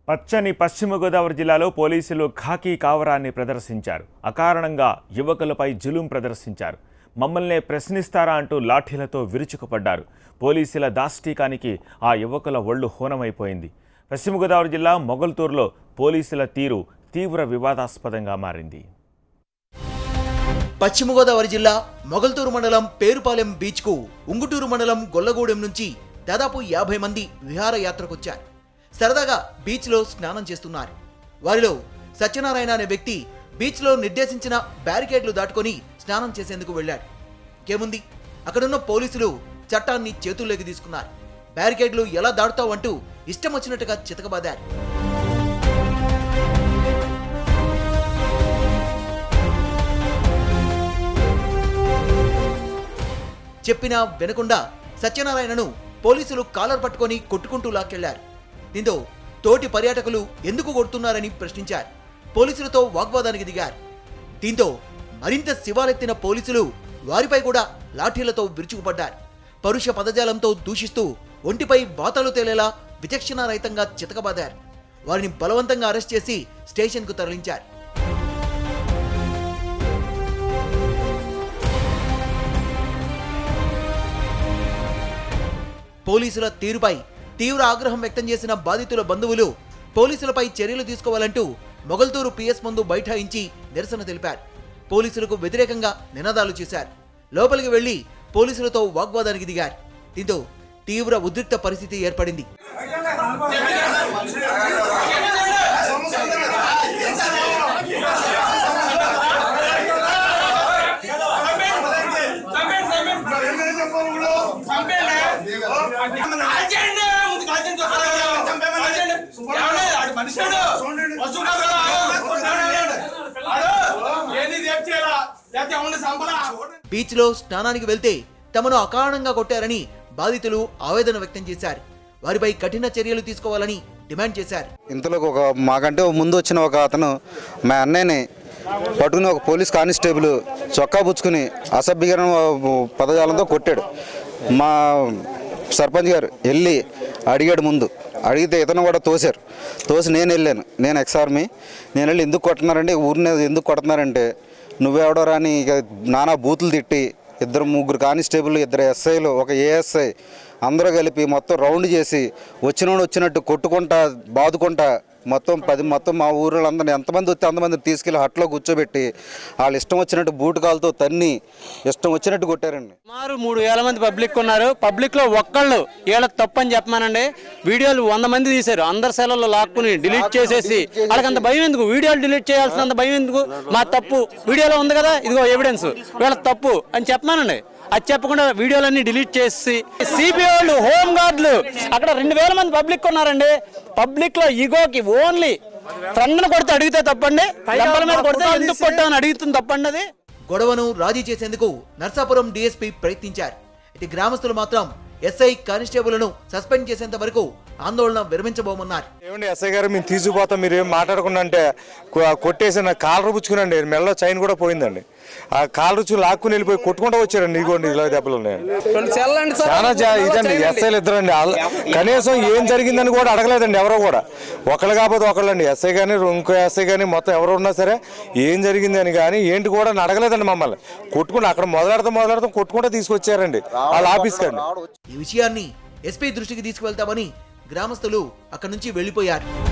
పచ్చని పశ్చిమ గోదావరి జిల్లాలో పోలీసులు ఖాకీ కావరాన్ని ప్రదర్శించారు అకారణంగా యువకులపై జులుం ప్రదర్శించారు మమ్మల్నే ప్రశ్నిస్తారా అంటూ లాఠీలతో విరుచుకుపడ్డారు పోలీసుల దాష్టీకానికి ఆ యువకుల ఒళ్ళు హోనమైపోయింది పశ్చిమ గోదావరి జిల్లా మొగల్తూరులో పోలీసుల తీరు తీవ్ర వివాదాస్పదంగా మారింది పశ్చిమ గోదావరి జిల్లా మొగల్తూరు మండలం పేరుపాలెం బీచ్కు ఉంగుటూరు మండలం గొల్లగూడెం నుంచి దాదాపు యాభై మంది విహారయాత్రకొచ్చారు సరదాగా బీచ్లో స్నానం చేస్తున్నారు వారిలో సత్యనారాయణ అనే వ్యక్తి బీచ్లో నిర్దేశించిన బ్యారికేడ్లు దాటుకొని స్నానం చేసేందుకు వెళ్ళాడు ఇంకేముంది అక్కడున్న పోలీసులు చట్టాన్ని చేతుల్లోకి తీసుకున్నారు బ్యారికేడ్లు ఎలా దాటుతావంటూ ఇష్టం వచ్చినట్టుగా చితకబాదారు చెప్పినా వినకుండా సత్యనారాయణను పోలీసులు కాలర్ పట్టుకొని కొట్టుకుంటూ లాక్కెళ్లారు దీంతో తోటి పర్యాటకులు ఎందుకు కొడుతున్నారని ప్రశ్నించారు పోలీసులతో వాగ్వాదానికి దిగారు దీంతో మరింత శివాలెత్తిన పోలీసులు వారిపై కూడా లాఠీలతో విరుచుకుపడ్డారు పరుష పదజాలంతో దూషిస్తూ ఒంటిపై వాతలు తేలేలా విచక్షణారహితంగా చితకబాదారు వారిని బలవంతంగా అరెస్ట్ చేసి స్టేషన్కు తరలించారు పోలీసుల తీరుపై తీవ్ర ఆగ్రహం వ్యక్తం చేసిన బాధితుల బంధువులు పోలీసులపై చర్యలు తీసుకోవాలంటూ మొగల్తూరు పిఎస్ ముందు బైఠాయించి నిరసన తెలిపారు పోలీసులకు వ్యతిరేకంగా నినాదాలు చేశారు లోపలికి వెళ్లి పోలీసులతో వాగ్వాదానికి దిగారు దీంతో తీవ్ర ఉద్రిక్త పరిస్థితి ఏర్పడింది బీచ్లో స్నానానికి వెళ్తే తమను అకారణంగా కొట్టారని బాధితులు ఆవేదన వ్యక్తం చేశారు వారిపై కఠిన చర్యలు తీసుకోవాలని డిమాండ్ చేశారు ఇంతలో ఒక మాకంటే ముందు వచ్చిన ఒక అతను మా అన్నయ్యని పట్టుకుని ఒక పోలీస్ కానిస్టేబుల్ చొక్కా పుచ్చుకుని అసభ్యకరణ పదజాలంతో కొట్టాడు మా సర్పంచ్ గారు వెళ్ళి అడిగాడు ముందు అడిగితే ఇతను కూడా తోశారు తోసి నేను వెళ్ళాను నేను ఎక్స్ ఆర్మీ నేను వెళ్ళి ఎందుకు కొడుతున్నారంటే ఊరిని ఎందుకు కొడుతున్నారంటే నువ్వెవడో రాని ఇక నానా బూతులు తిట్టి ఇద్దరు ముగ్గురు కానిస్టేబుల్ ఇద్దరు ఎస్ఐలు ఒక ఏఎస్ఐ అందరూ కలిపి మొత్తం రౌండ్ చేసి వచ్చినోడు వచ్చినట్టు కొట్టుకుంటా బాదుకుంటా మొత్తం పది మొత్తం మా ఊళ్ళందరినీ ఎంతమంది వస్తే అంతమంది తీసుకెళ్ళి హట్లో కూర్చోబెట్టి వాళ్ళు ఇష్టం వచ్చినట్టు బూటు కాలుతో తన్ని ఇష్టం వచ్చినట్టు కొట్టారండి సుమారు మూడు వేల మంది పబ్లిక్ ఉన్నారు పబ్లిక్ లో ఒక్కళ్ళు వీళ్ళకి తప్పు అని చెప్పమానండి వీడియోలు వంద మంది తీశారు అందరి సెలవుల్లో లాక్కుని డిలీట్ చేసేసి వాళ్ళకి అంత భయం ఎందుకు వీడియోలు డిలీట్ చేయాల్సినంత భయం ఎందుకు మా తప్పు వీడియోలో ఉంది కదా ఇదిగో ఎవిడెన్స్ వీళ్ళకి తప్పు అని చెప్పమానండి అది చెప్పకుండా వీడియోలన్నీ డిలీట్ చేసి సిబిఐ వాళ్ళు హోమ్ గార్డులు అక్కడ రెండు వేల మంది పబ్లిక్ ఉన్నారండి పబ్లిక్ లో ఈగోకి ఓన్లీ ఫ్రెండ్ కొడితే అడిగితే తప్పండి డబ్బల మీద కొడితే ఎందుకు కొట్టామని అడుగుతుంది తప్పండి అది గొడవను రాజీ చేసేందుకు నర్సాపురం డీఎస్పీ ప్రయత్నించారు ఇటు గ్రామస్తులు మాత్రం ఎస్ఐ కానిస్టేబుల్ను సస్పెండ్ చేసేంత వరకు ఆందోళన విరమించబోమన్నారు ఏమండి ఎస్ఐ గారు మేము తీసుకుపోతాం మీరు ఏం మాట్లాడకుండా అంటే కొ- కొట్టేసి నా కాలర్ పుచ్చుకునండి మెల్ల చైన్ కూడా పోయిందండి ఆ కాలర్ రుచి లాక్కుని వెళ్ళిపోయి కొట్టుకుంటూ వచ్చారండి ఇదిగోండి ఇలా దెబ్బలు ఉన్నాయండి చాలా జా- ఇదండి ఎస్ఐలు ఇద్దరండి ఆల్- కనీసం ఏం జరిగిందని కూడా అడగలేదండి ఎవరో కూడా ఒకళ్ళు కాకపోతే ఒకళ్ళండి ఎస్ఐ కానీ ఇంకో ఎస్ఐ కానీ మొత్తం ఎవరు ఉన్నా సరే ఏం జరిగింది అని కానీ ఏంటి కూడా అని అడగలేదండి మమ్మల్ని కొట్టుకుంటూ అక్కడ మొదలెడతాం మొదలెడతాం కొట్టుకుంటూ తీసుకొచ్చారండి వాళ్ళ ఆఫీస్కి అండి ఈ విషయాన్ని ఎస్పీ దృష్టికి తీసుకువెళ్తామని గ్రామస్తులు అక్కడి నుంచి వెళ్లిపోయారు